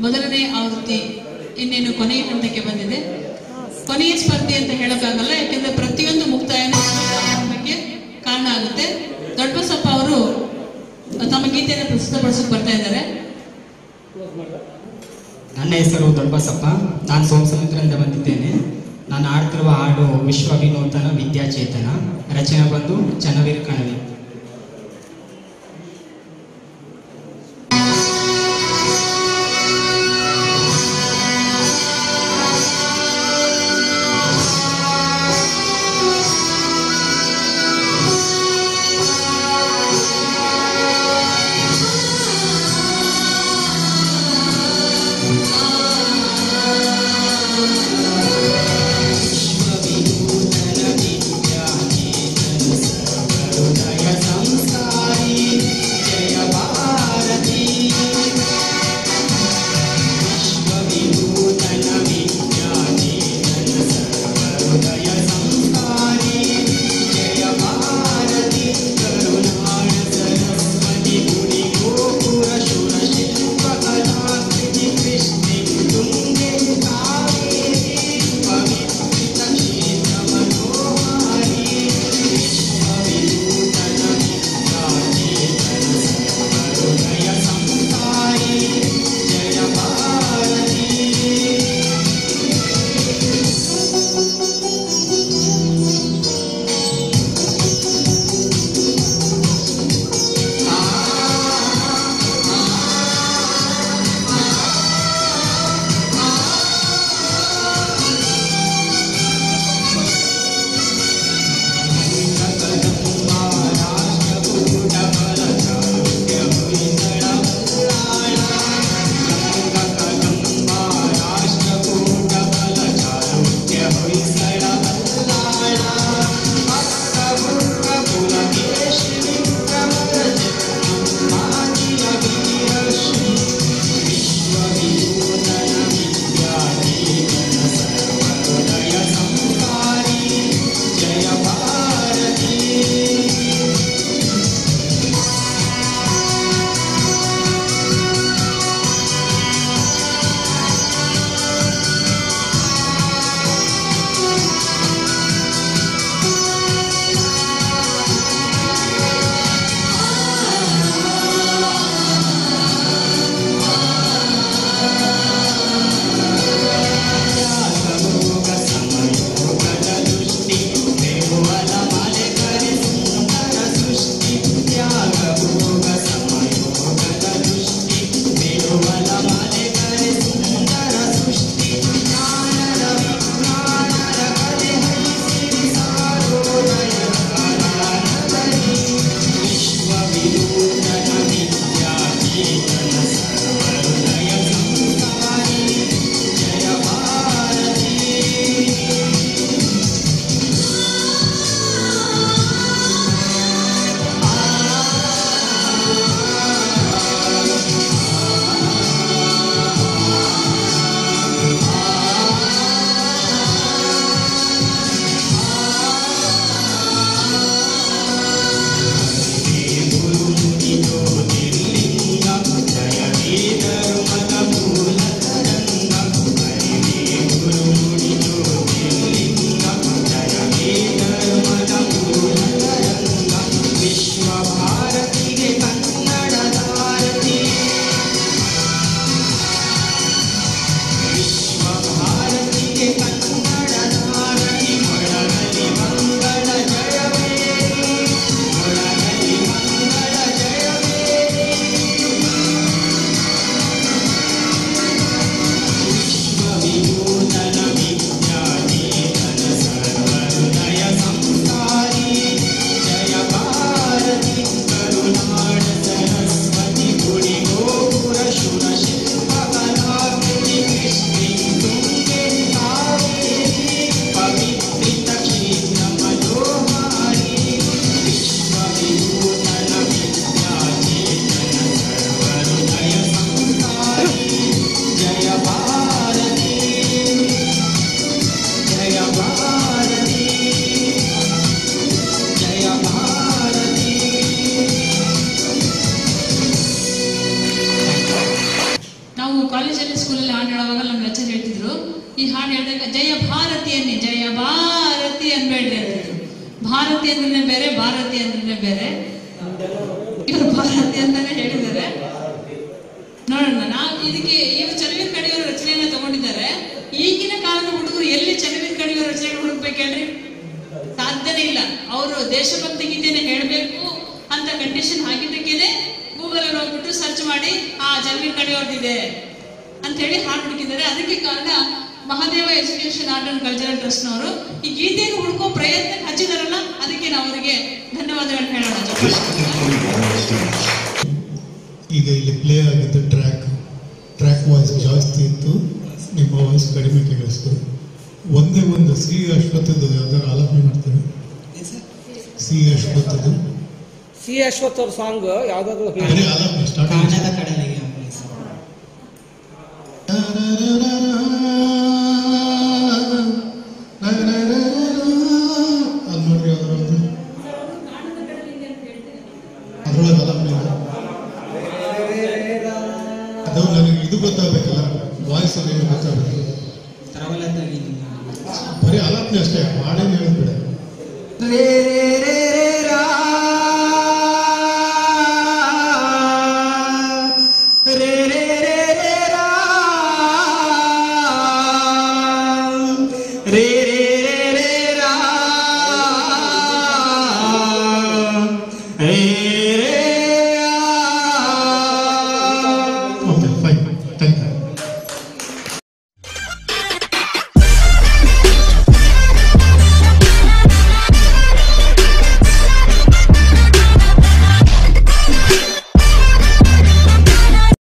ಮೊದಲನೇ ಆವೃತ್ತಿ ಇನ್ನೇನು ಕೊನೆಯ ಹಂತಕ್ಕೆ ಬಂದಿದೆ ಕೊನೆಯ ಸ್ಪರ್ಧೆ ಅಂತ ಹೇಳಕ್ಕಾಗಲ್ಲ ಯಾಕೆಂದ್ರೆ ಪ್ರತಿಯೊಂದು ಮುಕ್ತಾಯನ ಆರಂಭಕ್ಕೆ ಕಾರಣ ಆಗುತ್ತೆ ದೊಡ್ಡಬಸಪ್ಪ ಅವರು ತಮ್ಮ ಗೀತೆಯನ್ನು ಪ್ರಸ್ತುತಪಡಿಸಕ್ಕೆ ಬರ್ತಾ ಇದ್ದಾರೆ ನನ್ನ ಹೆಸರು ದೊಡ್ಡಬಸಪ್ಪ ನಾನು ಸೋಮಸಮುದ್ರದಿಂದ ಬಂದಿದ್ದೇನೆ ನಾನು ಆಡ್ತಿರುವ ಹಾಡು ವಿಶ್ವ ವಿನೂತನ ವಿದ್ಯಾಚೇತನ ರಚನೆ ಬಂದು ಚನ್ನವೀರ್ ಕಣವಿ ವಿಶ್ವ ವಿನೂತನ ವಿದ್ಯಾಚೇತನ ಸರ್ವಹೃದಯ ಮಾರುತಿ ಅಂದ್ರೆ ಬೇರೆ ಭಾರತಿ ಅಂದ್ರೆ ಬೇರೆ ಇವರು ಭಾರತಿ ಅಂತಾನೆ ಹೇಳಿದ್ದಾರೆ ನೋಡೋಣ ನಾವು ಇದಕ್ಕೆ ಇವರು ಚಲವೀರ್ ಕಡಿಯವರ ರಚನೆಯನ್ನ ತಗೊಂಡಿದ್ದಾರೆ ಈಗಿನ ಕಾಲದ ಹುಡುಗರು ಎಲ್ಲಿ ಚಲವೀರ್ ಕಡಿಯವರ ರಚನೆ ಹುಡುಕ್ಬೇಕು ಹೇಳ್ರಿ ಸಾಧ್ಯನೇ ಇಲ್ಲ ಅವರು ದೇಶಭಕ್ತಿ ಗೀತೆನ ಹೇಳಬೇಕು ಅಂತ ಕಂಡೀಷನ್ ಹಾಕಿದ್ದಕ್ಕೇನೆ ಗೂಗಲ್ ಅಲ್ಲಿ ಹೋಗ್ಬಿಟ್ಟು ಸರ್ಚ್ ಮಾಡಿ ಆ ಚಲವೀರ್ ಕಡಿಯವ್ರದಿದೆ ಅಂತ ಹೇಳಿ ಹಾಡು ಹುಡುಕಿದ್ದಾರೆ ಅದಕ್ಕೆ ಕಾರಣ Mahadeva education art and cultural ಟ್ರಸ್ಟ್ನವರು ಈ ಗೀತೆಯನ್ನು ಹುಡುಕೋ ಪ್ರಯತ್ನ ಹಚ್ಚಿದಾರಲ್ಲ ಅದಕ್ಕೆ ನಾವು ಅವರಿಗೆ ಧನ್ಯವಾದಗಳು ಹೇಳೋಣ ಈಗ ಇಲ್ಲಿ ಪ್ಲೇ ಆಗಿದ್ದ ಟ್ರ್ಯಾಕ್ ಟ್ರ್ಯಾಕ್ ವಾಯ್ಸ್ ಜಾಸ್ತಿ ಇತ್ತು ನಿಮ್ಮ ವಾಯ್ಸ್ ಕಡಿಮೆ ಕೇಳಿಸ್ತು ಒಂದೇ ಒಂದು ಸಿ ಅಶ್ವತ್ಥದ್ದು ಯಾವ್ದಾರು ಆಲಾಪನೆ ಮಾಡ್ತೇವೆ ಸಿ ಅಶ್ವತ್ಥದ್ದು ಸಿ ಅಶ್ವಥ್ ಅವ್ರ ಸಾಂಗ್ ಯಾವ್ದಾದ್ರು ಬರೀ ಆಲಾಪನೆ ಸ್ಟಾರ್ಟ್ ಕಾಣದ ಕಡಲಿಗೆ ಅಪ್ಪಳಿಸು. ಅದು ನೋಡ್ರಿ ಅದ್ರೊಳಗೆ ಅದ್ರೊಳಗೆ ಆಲಾಪನೆ ಇದೆ. ಅದು ನನಗೆ ಇದು ಗೊತ್ತಾಗಬೇಕಲ್ಲ ವಾಯ್ಸ್ ಅಲ್ಲಿ ಏನು ಗೊತ್ತಾಗಬೇಕು ತರವಲದ್ದಾಗಿ ನಿನ್ನ ಬರೀ ಆಲಾಪನೆ ಅಷ್ಟೇ ಮಾಡೇನು ಹೇಳಿದ್ಬಿಡ ರೇ ರೇ ರೇ ರೇ ರಾ. ರೇ ರೇ ರೇ ರೇ ರಾ. ರೇ ರೇ ರೇ ರೇ ರಾ. ರೇ ರೇ